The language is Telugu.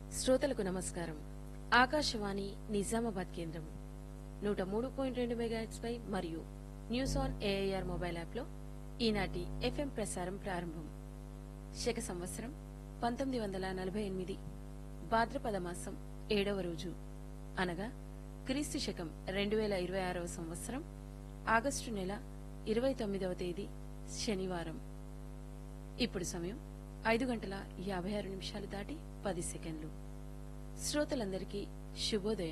శ్రోతలకు నమస్కారం ఆకాశవాణి నిజామాబాద్ కేంద్రం నూట మూడు పాయింట్ రెండు మెగాహెట్స్ పై మరియు న్యూస్ ఆన్ ఏఐఆర్ మొబైల్ యాప్లో ఈనాటి ఎఫ్ఎం ప్రసారం ప్రారంభం శక సంవత్సరం పంతొమ్మిది వందల నలభై ఎనిమిది భాద్రపద మాసం ఏడవ రోజు అనగా క్రీస్తు శకం రెండు వేల ఇరవై ఆరవ సంవత్సరం ఆగస్టు నెల ఇరవై తొమ్మిదవ తేదీ శనివారం ఇప్పుడు సమయం ఐదు గంటల యాభై ఆరు నిమిషాలు దాటి పది సెకండ్లు శ్రోతలందరికీ శుభోదయం